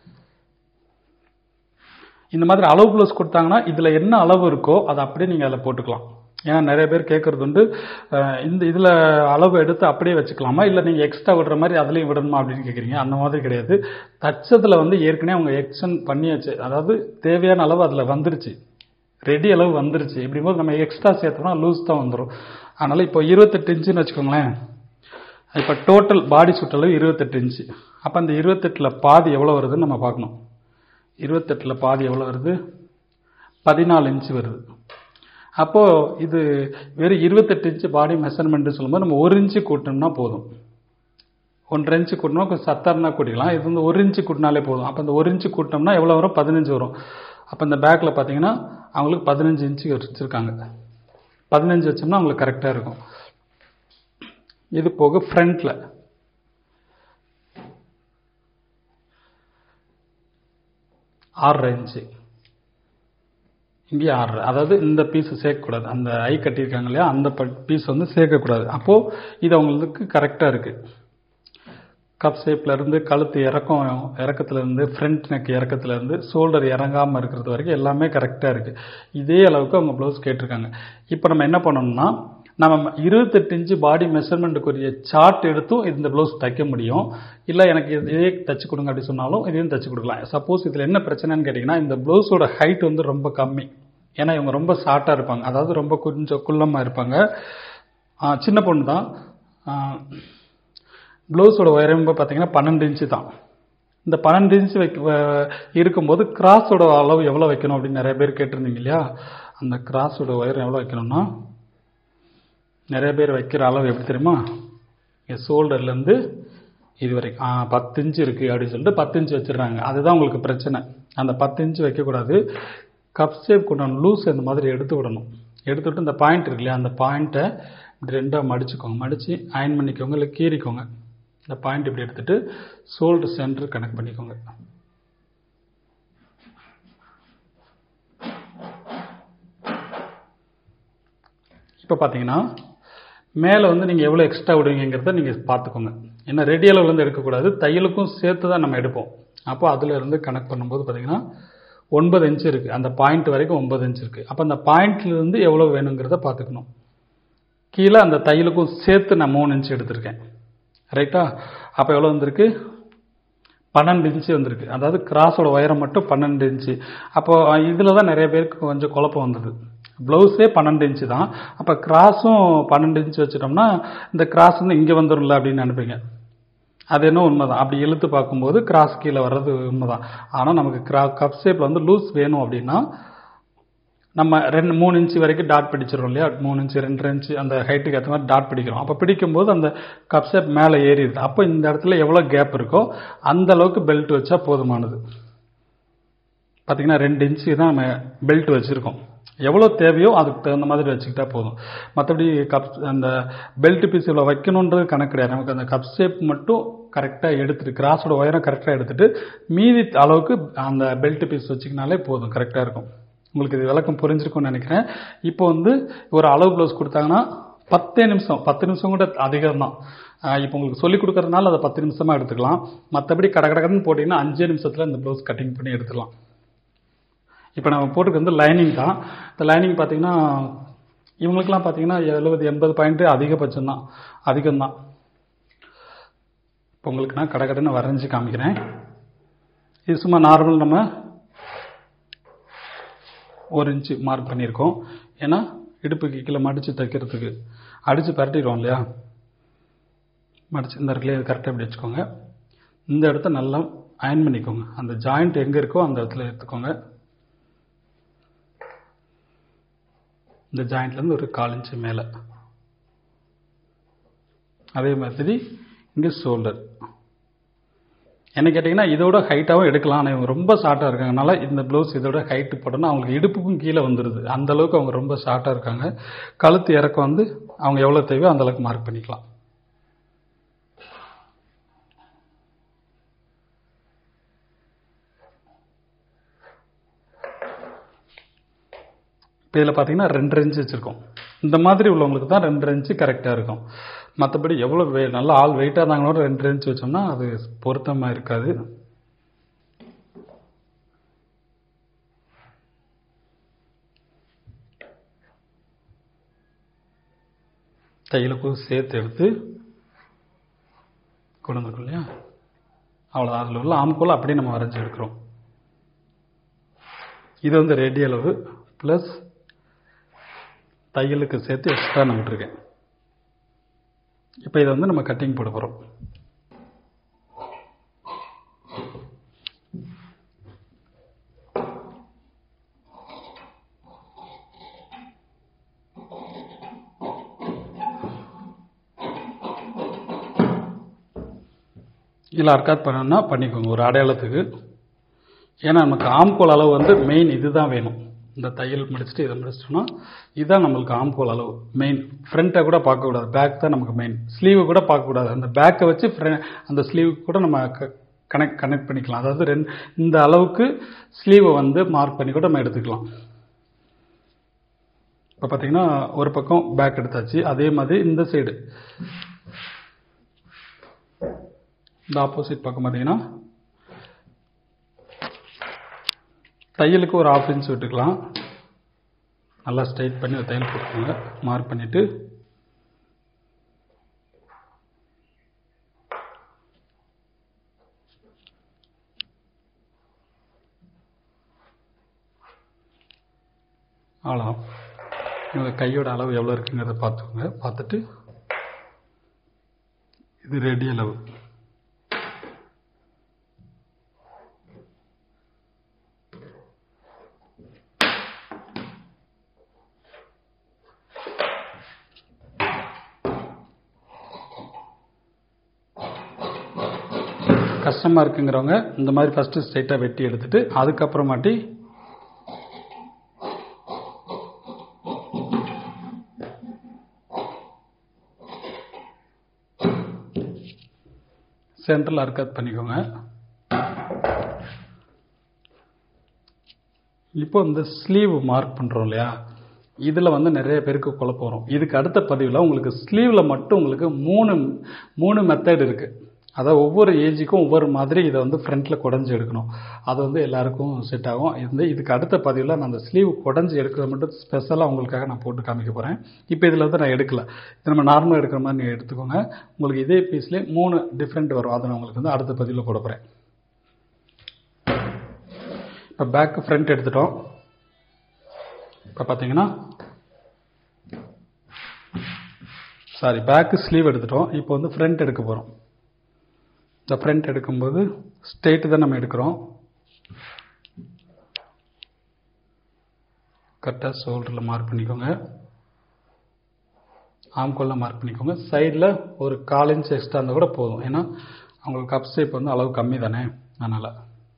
இந்த மாதிரி அளவு ப்ளஸ் கொடுத்தாங்கன்னா இதில் என்ன அளவு இருக்கோ அதை அப்படியே நீங்கள் அதில் போட்டுக்கலாம் ஏன்னா நிறைய பேர் கேட்கறது உண்டு அஹ் இந்த இதில் அளவு எடுத்து அப்படியே வச்சுக்கலாமா இல்லை நீங்கள் எக்ஸ்ட்ரா விடுற மாதிரி அதுலேயும் விடணுமா அப்படின்னு கேட்குறீங்க அந்த மாதிரி கிடையாது தச்சத்தில் வந்து ஏற்கனவே அவங்க எக்ஸ்டன் பண்ணியாச்சு அதாவது தேவையான அளவு அதில் வந்துருச்சு ரெடி அளவு வந்துருச்சு இப்படிங்கும்போது நம்ம எக்ஸ்ட்ரா சேர்த்தோம்னா லூஸ் தான் வந்துடும் அதனால் இப்போ இருபத்தெட்டு இன்ச்சுன்னு வச்சுக்கோங்களேன் இப்போ டோட்டல் பாடி சுற்றளவு இருபத்தெட்டு இன்ச்சு அப்போ அந்த இருபத்தெட்டில் பாதி எவ்வளோ வருதுன்னு நம்ம பார்க்கணும் இருபத்தெட்டில் பாதி எவ்வளோ வருது பதினாலு இன்ச்சு வருது அப்போது இது வெறும் இருபத்தெட்டு இன்ச்சு பாடி மெஷர்மெண்ட்டு சொல்லும்போது நம்ம ஒரு இன்ச்சு கூட்டணும்னா போதும் ஒன்றரை இன்ச்சு கூட்டணும் கொஞ்சம் சத்தாருனா கூட்டிக்கலாம் இது வந்து ஒரு இன்ச்சு கூட்டினாலே போதும் அப்போ இந்த ஒரு இன்ச்சு கூட்டினோம்னா எவ்வளோ வரும் பதினஞ்சு வரும் அப்போ இந்த பேக்கில் பார்த்தீங்கன்னா அவங்களுக்கு பதினஞ்சு இன்ச்சு வச்சுருக்காங்க பதினஞ்சு வச்சோம்னா அவங்களுக்கு கரெக்டாக இருக்கும் இது போக ஃப்ரண்ட்டில் ஆறரை இன்ச்சு இங்கே ஆறரை அதாவது இந்த பீஸ் சேர்க்கக்கூடாது அந்த ஐ கட்டியிருக்காங்க இல்லையா அந்த பீஸ் வந்து சேர்க்கக்கூடாது அப்போது இது அவங்களுக்கு கரெக்டாக இருக்குது கப் ஷேப்ல இருந்து கழுத்து இறக்கம் இறக்கத்துல இருந்து ஃப்ரண்ட் நெக் இறக்கத்துல இருந்து ஷோல்டர் இறங்காம இருக்கிறது வரைக்கும் எல்லாமே கரெக்டாக இருக்கு இதே அளவுக்கு அவங்க ப்ளவுஸ் கேட்டிருக்காங்க இப்போ நம்ம என்ன பண்ணணும்னா நம்ம இருபத்தெட்டு இன்ச்சு பாடி மெஷர்மெண்ட்டுக்குரிய சார்ட் எடுத்தும் இந்த ப்ளவுஸ் தைக்க முடியும் இல்லை எனக்கு இது- இதே தச்சு கொடுங்க அப்படி சொன்னாலும் இதையும் தச்சு கொடுக்கலாம் சப்போஸ் இதில் என்ன பிரச்சனைன்னு கேட்டிங்கன்னா இந்த ப்ளவுஸோட ஹைட் வந்து ரொம்ப கம்மி ஏன்னா இவங்க ரொம்ப ஷார்ட்டாக இருப்பாங்க அதாவது ரொம்ப கொஞ்சம் குள்ளமாக இருப்பாங்க ஆ, சின்ன பொண்ணு தான் ப்ளவுஸோட உயரம் பார்த்தீங்கன்னா பன்னெண்டு இன்ச்சு தான் இந்த பன்னெண்டு இன்ச்சு வைக்க வ- இருக்கும்போது கிராஸோட அளவு எவ்வளோ வைக்கணும் அப்படின்னு நிறைய பேர் கேட்டிருந்தீங்க இல்லையா அந்த கிராஸோட உயரம் எவ்வளோ வைக்கணும்னா நிறைய பேர் வைக்கிற அளவு எப்படி தெரியுமா இங்கே ஷோல்டர்லேருந்து இது வரைக்கும் ஆ பத்து இன்ச்சு இருக்குது அப்படின்னு சொல்லிட்டு பத்து இன்ச்சு வச்சிடுறாங்க அதுதான் உங்களுக்கு பிரச்சனை அந்த பத்து இன்ச்சு வைக்கக்கூடாது கப் ஷேப் கொண்டாந்து லூஸ் இந்த மாதிரி எடுத்து விடணும் எடுத்துவிட்டு இந்த பாயிண்ட் இருக்கு இல்லையா அந்த பாயிண்ட்டை இப்படி ரெண்டாக மடிச்சுக்கோங்க மடித்து அயன் பண்ணிக்கோங்க இல்லை கீறிக்கோங்க இந்த பாயிண்ட் இப்படி எடுத்துட்டு ஷோல்டர் சென்டர் கனெக்ட் பண்ணிக்கோங்க இப்போ பார்த்தீங்கன்னா மேலே வந்து நீங்கள் எவ்வளோ எக்ஸ்ட்ரா விடுவீங்கிறத நீங்கள் பார்த்துக்கோங்க ஏன்னா ரெடி அளவுலேருந்து எடுக்கக்கூடாது தையலுக்கும் சேர்த்து தான் நம்ம எடுப்போம் அப்போ அதில் இருந்து கனெக்ட் பண்ணும்போது பார்த்தீங்கன்னா ஒன்பது இன்ச் இருக்குது அந்த பாயிண்ட் வரைக்கும் ஒன்பது இன்ச் இருக்குது அப்போ அந்த பாயிண்ட்லேருந்து எவ்வளோ வேணுங்கிறத பார்த்துக்கணும் கீழே அந்த தையலுக்கும் சேர்த்து நான் மூணு இன்ச் எடுத்திருக்கேன் ரைட்டா அப்போ எவ்வளோ வந்திருக்கு பன்னெண்டு இன்ச்சு வந்திருக்கு அதாவது கிராஸோட உயரம் மட்டும் பன்னெண்டு இன்ச்சு அப்போ இதில் தான் நிறைய பேருக்கு கொஞ்சம் குழப்பம் வந்தது ப்ளவுஸே பன்னெண்டு இன்ச்சு தான் அப்போ கிராஸும் பன்னெண்டு இன்ச்சு வச்சுட்டோம்னா இந்த கிராஸ் வந்து இங்கே வந்துடும்ல அப்படின்னு நினைப்பீங்க அது என்ன உண்மைதான் அப்படி இழுத்து பார்க்கும்போது கிராஸ் கீழே வர்றது உண்மைதான் ஆனால் நமக்கு கிரா கப் ஷேப்பில் வந்து லூஸ் வேணும் அப்படின்னா நம்ம ரெண்டு மூணு இன்ச்சு வரைக்கும் டாட் பிடிச்சிடும் இல்லையா மூணு இன்ச்சு ரெண்டரை இன்ச்சு அந்த ஹைட்டுக்கு ஏற்ற மாதிரி டாட் பிடிக்கிறோம் அப்போ பிடிக்கும்போது அந்த கப் ஷேப் மேலே ஏறிடுது அப்போ இந்த இடத்துல எவ்வளோ கேப் இருக்கோ அந்த அளவுக்கு பெல்ட் வச்சா போதுமானது பார்த்தீங்கன்னா ரெண்டு இன்ச்சு தான் நம்ம பெல்ட் வச்சுருக்கோம் எவ்வளோ தேவையோ அதுக்கு தகுந்த மாதிரி வச்சுக்கிட்டா போதும் மற்றபடி கப் அந்த பெல்ட் பீஸ் இவ்வளோ வைக்கணுன்றது கணக்கு கிடையாது நமக்கு அந்த கப் ஷேப் மட்டும் கரெக்டாக எடுத்துட்டு கிராஸோட உயரம் கரெக்டாக எடுத்துட்டு மீதி அளவுக்கு அந்த பெல்ட் பீஸ் வச்சுக்கினாலே போதும் கரெக்டாக இருக்கும் உங்களுக்கு இது விளக்கம் புரிஞ்சிருக்கும்னு நினைக்கிறேன் இப்போ வந்து ஒரு அளவு ப்ளவுஸ் கொடுத்தாங்கன்னா பத்தே நிமிஷம் பத்து நிமிஷம் கூட அதிகம் தான் இப்போ உங்களுக்கு சொல்லிக் கொடுக்கறதுனால அதை பத்து நிமிஷமாக எடுத்துக்கலாம் மற்றபடி கட கடகடன்னு போட்டிங்கன்னா அஞ்சே நிமிஷத்தில் இந்த ப்ளவுஸ் கட்டிங் பண்ணி எடுத்துக்கலாம் இப்போ நம்ம போட்டுக்கு வந்து லைனிங் தான் இந்த லைனிங் பார்த்தீங்கன்னா இவங்களுக்குலாம் பார்த்தீங்கன்னா எழுபது எண்பது பாயிண்ட்டு அதிகபட்சம் தான் அதிகம்தான் இப்போ உங்களுக்கு நான் கடகடன்னு வரைஞ்சி காமிக்கிறேன் இது சும்மா நார்மல் நம்ம ஒரு இன்ச்சு மார்க் பண்ணியிருக்கோம் ஏன்னா இடுப்புக்கு கீழே மடித்து தைக்கிறதுக்கு அடித்து பரட்டிடுவோம் இல்லையா மடிச்சு இந்த இடத்துல கரெக்டாக இப்படி வச்சுக்கோங்க இந்த இடத்த நல்லா அயன் பண்ணிக்கோங்க அந்த ஜாயிண்ட் எங்கே இருக்கோ அந்த இடத்துல எடுத்துக்கோங்க இந்த ஜாயிண்ட்லேருந்து ஒரு கால் இன்ச்சு மேலே அதே மாதிரி இங்கே ஷோல்டர் என்ன கேட்டிங்கன்னா இதோட ஹைட்டாகவும் எடுக்கலாம் ஆனால் இவங்க ரொம்ப ஷார்ட்டாக இருக்காங்கனால இந்த ப்ளவுஸ் இதோட ஹைட்டு போட்டோன்னா அவங்களுக்கு இடுப்புக்கும் கீழே வந்துடுது அந்த அளவுக்கு அவங்க ரொம்ப ஷார்ட்டாக இருக்காங்க கழுத்து இறக்கம் வந்து அவங்க எவ்வளோ தேவையோ அந்த அளவுக்கு மார்க் பண்ணிக்கலாம் இப்போ இதில் பார்த்தீங்கன்னா ரெண்டு இன்ச்சு வச்சுருக்கோம் இந்த மாதிரி உள்ளவங்களுக்கு தான் ரெண்டு இன்ச்சு கரெக்டாக இருக்கும் மற்றபடி எவ்வளோ வெ நல்லா ஆள் வெயிட்டாக இருந்தாங்களோட ரெண்டு இன்ச்சு வச்சோம்னா அது பொருத்தமாக இருக்காது தையலுக்கும் சேர்த்து எடுத்து கொண்டு வந்திருக்கோம் இல்லையா அவ்வளோ அதில் உள்ள ஆம்கோல் அப்படியே நம்ம வரைஞ்சி எடுக்கிறோம் இது வந்து ரெடி அளவு ப்ளஸ் தையலுக்கு சேர்த்து எக்ஸ்ட்ரா நான் விட்டுருக்கேன் இப்போ இதை வந்து நம்ம கட்டிங் போட போகிறோம் இல்லை அர்க்காத் பண்ணணும்னா பண்ணிக்கோங்க ஒரு அடையாளத்துக்கு ஏன்னா நமக்கு ஆம்கோல் அளவு வந்து மெயின் இதுதான் வேணும் இந்த தையல் முடிச்சுட்டு இதை முடிச்சிட்டோம்னா இதுதான் நம்மளுக்கு ஆம்கோல் அளவு மெயின் ஃப்ரண்ட்டை கூட பார்க்கக்கூடாது பேக் தான் நமக்கு மெயின் ஸ்லீவு கூட பார்க்கக்கூடாது அந்த பேக்கை வச்சு ஃப்ர- அந்த ஸ்லீவுக்கு கூட நம்ம கனெக்ட் கனெக்ட் பண்ணிக்கலாம் அதாவது ரெண்டு இந்த அளவுக்கு ஸ்லீவை வந்து மார்க் பண்ணி கூட நம்ம எடுத்துக்கலாம் இப்போ பார்த்தீங்கன்னா ஒரு பக்கம் பேக் எடுத்தாச்சு அதே மாதிரி இந்த சைடு இந்த ஆப்போசிட் பக்கம் பார்த்தீங்கன்னா தையலுக்கு ஒரு ஆஃப் இன்ச் விட்டுக்கலாம் நல்லா ஸ்ட்ரைட் பண்ணி ஒரு தையல் போட்டுக்கோங்க மார்க் பண்ணிவிட்டு அவ்வளோ இவங்க கையோட அளவு எவ்வளோ இருக்குங்கிறத பார்த்துக்கோங்க பார்த்துட்டு இது ரெடி அளவு கஷ்டமாக இருக்குங்கிறவங்க இந்த மாதிரி ஃபஸ்ட்டு ஸ்ட்ரைட்டாக வெட்டி எடுத்துட்டு அதுக்கப்புறமாட்டி சென்ட்ரல் அர்க்கத் பண்ணிக்கோங்க இப்போ இந்த ஸ்லீவ் மார்க் பண்ணுறோம் இல்லையா இதில் வந்து நிறைய பேருக்கு குழப்பம் வரும் இதுக்கு அடுத்த பதிவில் உங்களுக்கு ஸ்லீவில் மட்டும் உங்களுக்கு மூணு மூணு மெத்தட் இருக்குது அதாவது ஒவ்வொரு ஏஜுக்கும் ஒவ்வொரு மாதிரி இதை வந்து ஃப்ரண்ட்டில் குடஞ்சி எடுக்கணும் அது வந்து எல்லாருக்கும் செட் ஆகும் இந்த இதுக்கு அடுத்த பதிவில் நான் அந்த ஸ்லீவ் குடஞ்சி எடுக்கிறது மட்டும் ஸ்பெஷலாக உங்களுக்காக நான் போட்டு காமிக்க போகிறேன் இப்போ இதில் வந்து நான் எடுக்கல இது நம்ம நார்மலாக எடுக்கிற மாதிரி நீங்கள் எடுத்துக்கோங்க உங்களுக்கு இதே பீஸ்லேயே மூணு டிஃப்ரெண்ட் வரும் அதை நான் உங்களுக்கு வந்து அடுத்த பதிவில் போட போகிறேன் இப்போ பேக்கு ஃப்ரண்ட் எடுத்துட்டோம் இப்போ பார்த்தீங்கன்னா சாரி பேக்கு ஸ்லீவ் எடுத்துட்டோம் இப்போ வந்து ஃப்ரண்ட் எடுக்க போகிறோம் இந்த ஃப்ரண்ட் எடுக்கும்போது ஸ்ட்ரெயிட்டு தான் நம்ம எடுக்கிறோம் கரெக்டாக ஷோல்டரில் மார்க் பண்ணிக்கோங்க ஆம்கோலில் மார்க் பண்ணிக்கோங்க சைடில் ஒரு கால் இன்ச் எக்ஸ்ட்ரா இருந்தால் கூட போதும் ஏன்னா அவங்களுக்கு கப் ஷேப் வந்து அளவு கம்மி தானே அதனால்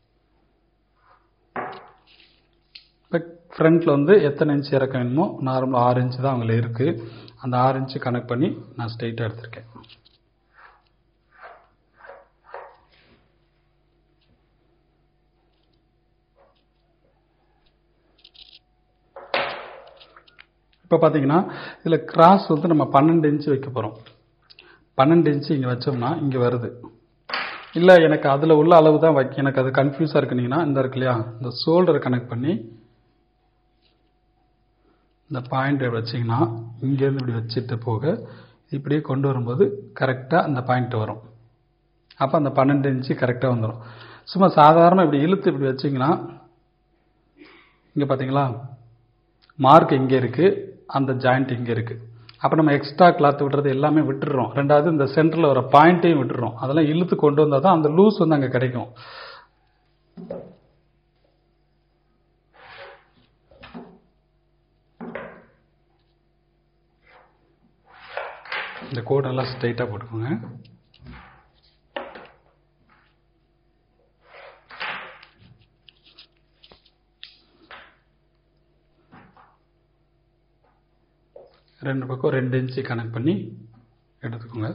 இப்போ ஃப்ரண்ட்டில் வந்து எத்தனை இன்ச் இறக்க வேணுமோ நார்மலாக ஆறு இன்ச்சு தான் அவங்கள இருக்குது அந்த ஆறு இன்ச்சு கனெக்ட் பண்ணி நான் ஸ்ட்ரெயிட்டாக எடுத்திருக்கேன் இப்போ பார்த்தீங்கன்னா இதில் கிராஸ் வந்து நம்ம பன்னெண்டு இன்ச்சு வைக்க போகிறோம் பன்னெண்டு இன்ச்சு இங்கே வச்சோம்னா இங்கே வருது இல்லை எனக்கு அதில் உள்ள அளவு தான் வைக்க எனக்கு அது கன்ஃபியூஸாக இருக்குனீங்கன்னா இந்த இருக்கு இல்லையா இந்த ஷோல்டரை கனெக்ட் பண்ணி இந்த பாயிண்ட்டை வச்சிங்கன்னா இங்கேருந்து இப்படி வச்சுட்டு போக இப்படியே கொண்டு வரும்போது கரெக்டாக அந்த பாயிண்ட் வரும் அப்போ அந்த பன்னெண்டு இன்ச்சு கரெக்டாக வந்துடும் சும்மா சாதாரண இப்படி இழுத்து இப்படி வச்சிங்கன்னா இங்கே பார்த்தீங்களா மார்க் இங்கே இருக்குது அந்த ஜாயிண்ட் இங்கே இருக்குது அப்போ நம்ம எக்ஸ்ட்ரா கிளாத் விட்டுறது எல்லாமே விட்டுடுறோம் ரெண்டாவது இந்த சென்டரில் வர பாயிண்ட்டையும் விட்டுறோம் அதெல்லாம் இழுத்து கொண்டு வந்தால் தான் அந்த லூஸ் வந்து அங்கே கிடைக்கும் இந்த கோடெல்லாம் ஸ்ட்ரைட்டாக போட்டுக்கோங்க ரெண்டு பக்கம் ரெண்டு இன்ச்சு கனெக்ட் பண்ணி எடுத்துக்கோங்க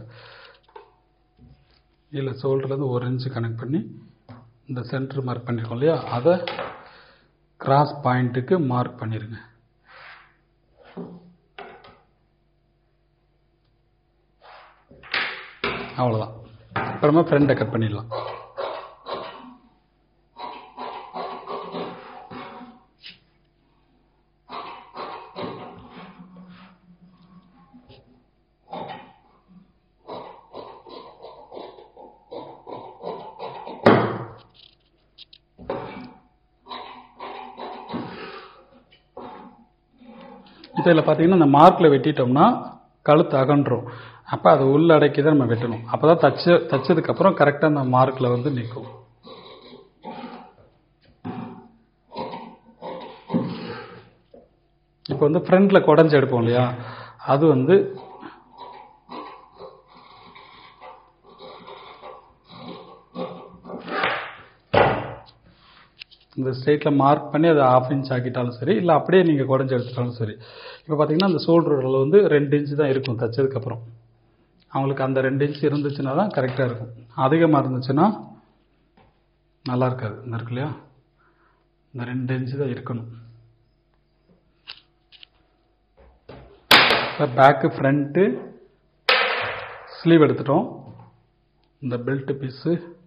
இல்லை ஷோல்டர்லேருந்து ஒரு இன்ச்சு கனெக்ட் பண்ணி இந்த சென்டர் மார்க் பண்ணியிருக்கோம் இல்லையா அதை கிராஸ் பாயிண்ட்டுக்கு மார்க் பண்ணிடுங்க அவ்வளோதான் அப்புறமா ஃப்ரெண்டை கட் பண்ணிடலாம் இப்போ இதில் பார்த்தீங்கன்னா இந்த மார்க்கில் வெட்டிட்டோம்னா கழுத்து அகன்றும் அப்போ அதை உள்ள அடக்கி தான் நம்ம வெட்டணும் அப்போ தான் தச்சு தச்சதுக்கப்புறம் கரெக்டாக அந்த மார்க்கில் வந்து நிற்கும் இப்போ வந்து ஃப்ரண்ட்டில் குடஞ்சி எடுப்போம் இல்லையா அது வந்து இந்த ஸ்ட்ரெயிட்டில் மார்க் பண்ணி அதை ஆஃப் இன்ச் ஆக்கிட்டாலும் சரி இல்லை அப்படியே நீங்கள் குடஞ்சி எடுத்துட்டாலும் சரி இப்போ பார்த்தீங்கன்னா அந்த ஷோல்டரில் வந்து ரெண்டு இன்ச்சு தான் இருக்கும் தைச்சதுக்கப்புறம் அவங்களுக்கு அந்த ரெண்டு இன்ச் இருந்துச்சுன்னா தான் கரெக்டாக இருக்கும் அதிகமாக இருந்துச்சுன்னா நல்லா இருக்காது இந்த இருக்கு இல்லையா இந்த ரெண்டு இன்ச்சு தான் இருக்கணும் இப்போ பேக்கு ஃப்ரண்ட்டு ஸ்லீவ் எடுத்துட்டோம் இந்த பெல்ட் பீஸு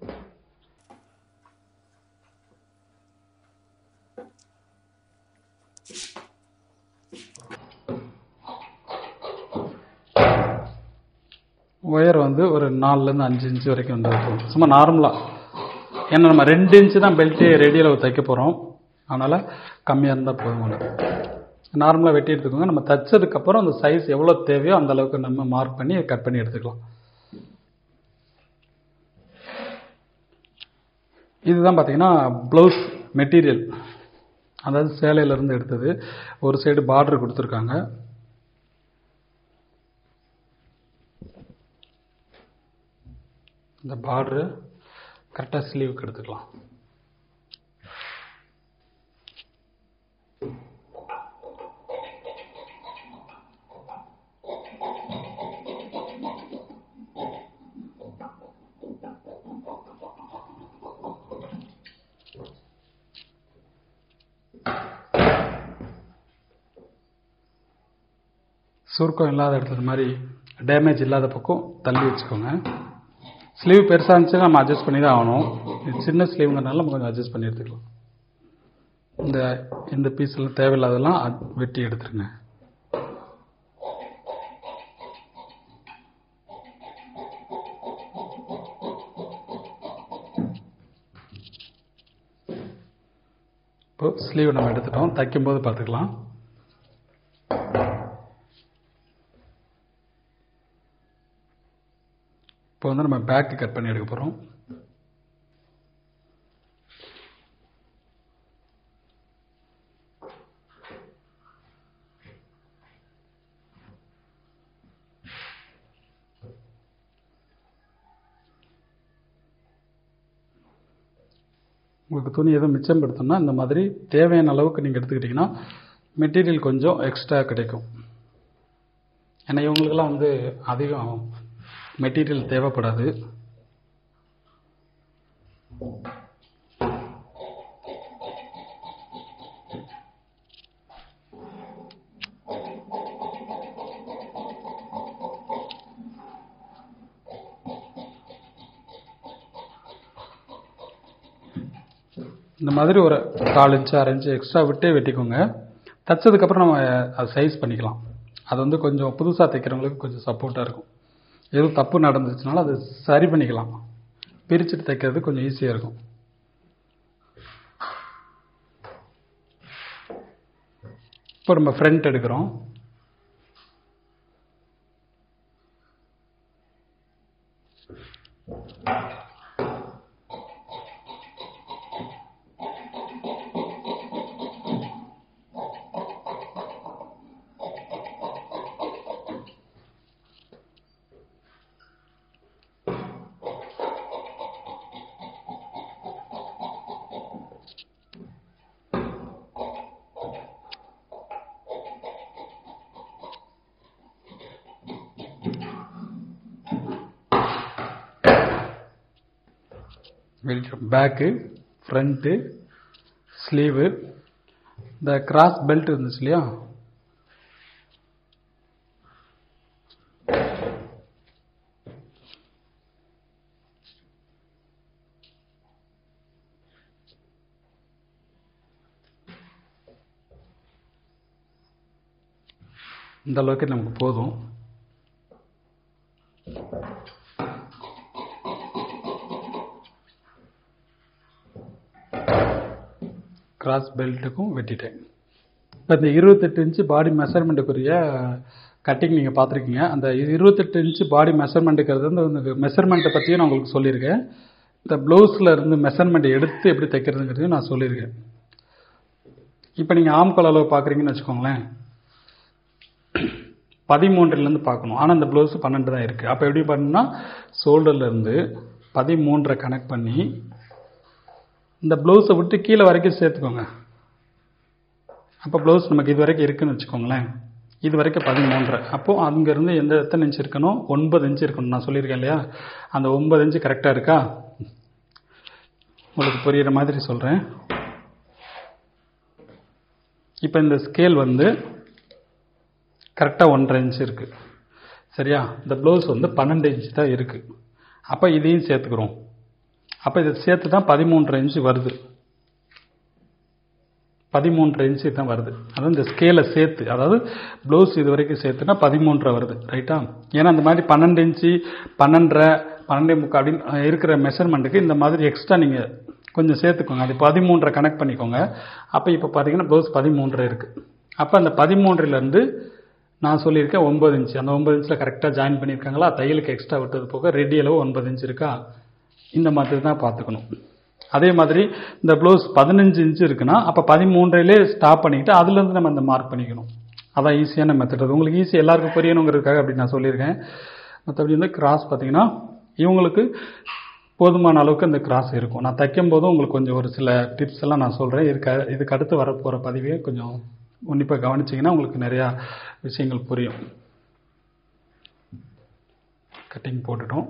ஒயர் வந்து ஒரு நாலுலேருந்து அஞ்சு இன்ச்சு வரைக்கும் வந்து இருக்கும் சும்மா நார்மலாக ஏன்னா நம்ம ரெண்டு இன்ச்சு தான் பெல்ட்டே ரெடியில் தைக்க போகிறோம் அதனால் கம்மியாக இருந்தால் போதும் உங்களுக்கு நார்மலாக வெட்டி எடுத்துக்கோங்க நம்ம தைச்சதுக்கப்புறம் அந்த சைஸ் எவ்வளோ தேவையோ அந்த அளவுக்கு நம்ம மார்க் பண்ணி கட் பண்ணி எடுத்துக்கலாம் இதுதான் பார்த்தீங்கன்னா ப்ளவுஸ் மெட்டீரியல் அதாவது சேலையிலேருந்து எடுத்தது ஒரு சைடு பார்டர் கொடுத்துருக்காங்க இந்த பார்டரு கரெக்டாக ஸ்லீவுக்கு எடுத்துக்கலாம் சுருக்கம் இல்லாத இடத்துல மாதிரி டேமேஜ் இல்லாத பக்கம் தள்ளி வச்சுக்கோங்க ஸ்லீவ் பெருசாக இருந்துச்சுன்னா நம்ம அட்ஜஸ்ட் பண்ணி தான் ஆகணும் இது சின்ன ஸ்லீவுங்கிறனால நம்ம கொஞ்சம் அட்ஜஸ்ட் பண்ணி எடுத்துக்கலாம் இந்த இந்த பீஸ்லாம் தேவையில்லாதெல்லாம் அட்- வெட்டி எடுத்துருங்க இப்போ ஸ்லீவ் நம்ம எடுத்துட்டோம் தைக்கும்போது பார்த்துக்கலாம் இப்போ வந்து நம்ம பேக்கு கட் பண்ணி எடுக்க போகிறோம் உங்களுக்கு துணி எதுவும் மிச்சம் படுத்தணும்னா இந்த மாதிரி தேவையான அளவுக்கு நீங்கள் எடுத்துக்கிட்டிங்கன்னா மெட்டீரியல் கொஞ்சம் எக்ஸ்ட்ரா கிடைக்கும் ஏன்னா இவங்களுக்கெல்லாம் வந்து அதிகம் மெட்டீரியல் தேவைப்படாது இந்த மாதிரி ஒரு கால் இன்ச்சு அரை இன்ச்சு எக்ஸ்ட்ரா விட்டே வெட்டிக்கோங்க தைச்சதுக்கப்புறம் நம்ம அதை சைஸ் பண்ணிக்கலாம் அது வந்து கொஞ்சம் புதுசாக தைக்கிறவங்களுக்கு கொஞ்சம் சப்போர்ட்டாக இருக்கும் எதுவும் தப்பு நடந்துச்சுனாலும் அது சரி பண்ணிக்கலாம் பிரிச்சுட்டு தைக்கிறது கொஞ்சம் ஈஸியாக இருக்கும் இப்போ நம்ம ஃப்ரண்ட் எடுக்கிறோம் வெட்டிட்டோம் பேக்கு ஃப்ரண்ட்டு ஸ்லீவு இந்த கிராஸ் பெல்ட் இருந்துச்சு இல்லையா இந்த அளவுக்கு நமக்கு போதும் கிராஸ் பெல்ட்டுக்கும் வெட்டிட்டேன் இப்போ இந்த இருபத்தெட்டு இன்ச்சு பாடி மெஷர்மெண்ட்டுக்குரிய கட்டிங் நீங்கள் பார்த்துருக்கீங்க அந்த இருபத்தெட்டு இன்ச்சு பாடி மெஷர்மெண்ட்டுக்கிறது வந்து இந்த மெஷர்மெண்ட்டை பற்றியும் நான் உங்களுக்கு சொல்லியிருக்கேன் இந்த ப்ளவுஸில் இருந்து மெஷர்மெண்ட் எடுத்து எப்படி தைக்கிறதுங்கிறதையும் நான் சொல்லியிருக்கேன் இப்போ நீங்கள் ஆம்கோல் அளவு பார்க்குறீங்கன்னு வச்சுக்கோங்களேன் பதிமூன்றுலேருந்து பார்க்கணும் ஆனால் இந்த ப்ளவுஸ் பன்னெண்டு தான் இருக்குது அப்போ எப்படி பண்ணணும்னா ஷோல்டர்லேருந்து பதிமூன்றை கனெக்ட் பண்ணி இந்த ப்ளவுஸை விட்டு கீழே வரைக்கும் சேர்த்துக்கோங்க அப்போ ப்ளவுஸ் நமக்கு இது வரைக்கும் இருக்குன்னு வச்சுக்கோங்களேன் இது வரைக்கும் பதிமூன்றரை அப்போது அங்கேருந்து எந்த எத்தனை இன்ச் இருக்கணும் ஒன்பது இன்ச் இருக்கணும் நான் சொல்லியிருக்கேன் இல்லையா அந்த ஒன்பது இன்ச்சு கரெக்டாக இருக்கா உங்களுக்கு புரிகிற மாதிரி சொல்கிறேன் இப்போ இந்த ஸ்கேல் வந்து கரெக்டாக ஒன்றரை இன்ச் இருக்குது சரியா இந்த ப்ளவுஸ் வந்து பன்னெண்டு இன்ச் தான் இருக்குது அப்போ இதையும் சேர்த்துக்கிறோம் அப்போ இதை சேர்த்து தான் பதிமூன்றரை இன்ச்சு வருது பதிமூன்றரை இன்ச்சு தான் வருது அதாவது இந்த ஸ்கேலை சேர்த்து அதாவது ப்ளவுஸ் இது வரைக்கும் சேர்த்துனா பதிமூன்றரை வருது ரைட்டா ஏன்னா அந்த மாதிரி பன்னெண்டு இன்ச்சு பன்னெண்டரை பன்னெண்டே முக்கால் அப்படின்னு இருக்கிற மெஷர்மெண்ட்டுக்கு இந்த மாதிரி எக்ஸ்ட்ரா நீங்கள் கொஞ்சம் சேர்த்துக்கோங்க அது பதிமூன்றரை கனெக்ட் பண்ணிக்கோங்க அப்போ இப்போ பார்த்தீங்கன்னா ப்ளவுஸ் பதிமூன்றரை இருக்குது அப்போ அந்த பதிமூன்றுலேருந்து நான் சொல்லியிருக்கேன் ஒன்பது இன்ச்சு அந்த ஒன்பது இன்ச்சில் கரெக்டாக ஜாயின் பண்ணியிருக்காங்களா தையலுக்கு எக்ஸ்ட்ரா விட்டது போக ரெடி அளவு ஒன்பது இன்ச் இருக்கா இந்த மாதிரி தான் பார்த்துக்கணும் அதே மாதிரி இந்த ப்ளவுஸ் பதினஞ்சு இன்ச்சு இருக்குன்னா அப்போ பதிமூன்றிலே ஸ்டாப் பண்ணிக்கிட்டு அதுலேருந்து நம்ம இந்த மார்க் பண்ணிக்கணும் அதான் ஈஸியான மெத்தட் அது உங்களுக்கு ஈஸி எல்லாருக்கும் புரியணுங்கிறதுக்காக அப்படி நான் சொல்லியிருக்கேன் மற்றபடி வந்து கிராஸ் பார்த்தீங்கன்னா இவங்களுக்கு போதுமான அளவுக்கு அந்த கிராஸ் இருக்கும் நான் தைக்கும் போதும் உங்களுக்கு கொஞ்சம் ஒரு சில டிப்ஸ் எல்லாம் நான் சொல்கிறேன் இதுக்கு இதுக்கு அடுத்து வரப்போகிற பதிவே கொஞ்சம் உன்னிப்பாக கவனிச்சிங்கன்னா உங்களுக்கு நிறையா விஷயங்கள் புரியும் கட்டிங் போட்டுட்டோம்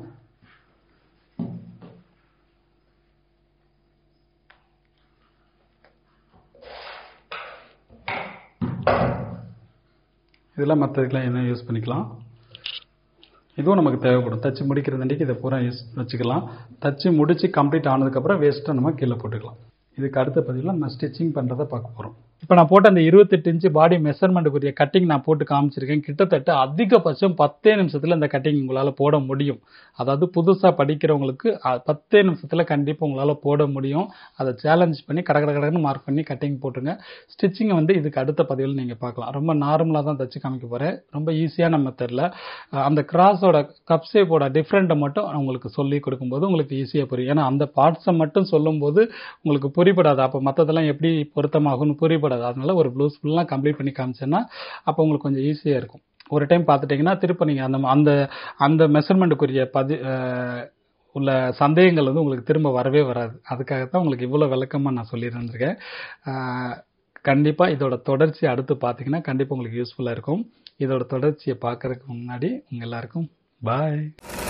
இதெல்லாம் மற்றதுக்கெலாம் என்ன யூஸ் பண்ணிக்கலாம் இதுவும் நமக்கு தேவைப்படும் தச்சு முடிக்கிறதுண்டிக்கு இதை பூரா யூஸ் வச்சுக்கலாம் தச்சு முடித்து கம்ப்ளீட் ஆனதுக்கப்புறம் வேஸ்ட்டாக நம்ம கீழே போட்டுக்கலாம் இதுக்கு அடுத்த பதிவில் நம்ம ஸ்டிச்சிங் பண்ணுறதை பார்க்க போகிறோம் இப்போ நான் போட்ட அந்த இருபத்தெட்டு இன்ச்சு பாடி மெஷர்மெண்ட்டுக்குரிய கட்டிங் நான் போட்டு காமிச்சிருக்கேன் கிட்டத்தட்ட அதிகபட்சம் பத்தே நிமிஷத்தில் இந்த கட்டிங் உங்களால் போட முடியும் அதாவது புதுசாக படிக்கிறவங்களுக்கு அ- பத்தே நிமிஷத்தில் கண்டிப்பாக உங்களால் போட முடியும் அதை சேலஞ்ச் பண்ணி கட கட கடன்னு மார்க் பண்ணி கட்டிங் போட்டுருங்க ஸ்டிச்சிங்கை வந்து இதுக்கு அடுத்த பதிவில் நீங்கள் பார்க்கலாம் ரொம்ப நார்மலாக தான் தச்சு காமிக்க போகிறேன் ரொம்ப ஈஸியான மெத்தடில் அந்த கிராஸோட கப் ஷேப்போட டிஃப்ரெண்ட்டை மட்டும் நான் உங்களுக்கு சொல்லி கொடுக்கும்போது உங்களுக்கு ஈஸியாக புரியும் ஏன்னா அந்த பார்ட்ஸை மட்டும் சொல்லும்போது உங்களுக்கு புரிபடாது அப்போ மற்றதெல்லாம் எப்படி பொருத்தமாகும்னு புரிபடாது அதனால ஒரு ப்ளவுஸ் ஃபுல்லாக கம்ப்ளீட் பண்ணி காமிச்சேன்னா அப்போ உங்களுக்கு கொஞ்சம் ஈஸியாக இருக்கும் ஒரு டைம் பார்த்துட்டிங்கன்னா திரும்ப நீங்கள் அந்த அந்த அந்த மெஷர்மெண்ட்டுக்குரிய பதி அஹ், உள்ள சந்தேகங்கள் வந்து உங்களுக்கு திரும்ப வரவே வராது அதுக்காகத்தான் உங்களுக்கு இவ்வளோ விளக்கமாக நான் சொல்லியிருந்திருக்கேன் கண்டிப்பாக இதோட தொடர்ச்சி அடுத்து பார்த்தீங்கன்னா கண்டிப்பாக உங்களுக்கு யூஸ்ஃபுல்லாக இருக்கும் இதோட தொடர்ச்சியை பார்க்கறதுக்கு முன்னாடி உங்கள் எல்லாருக்கும் பாய்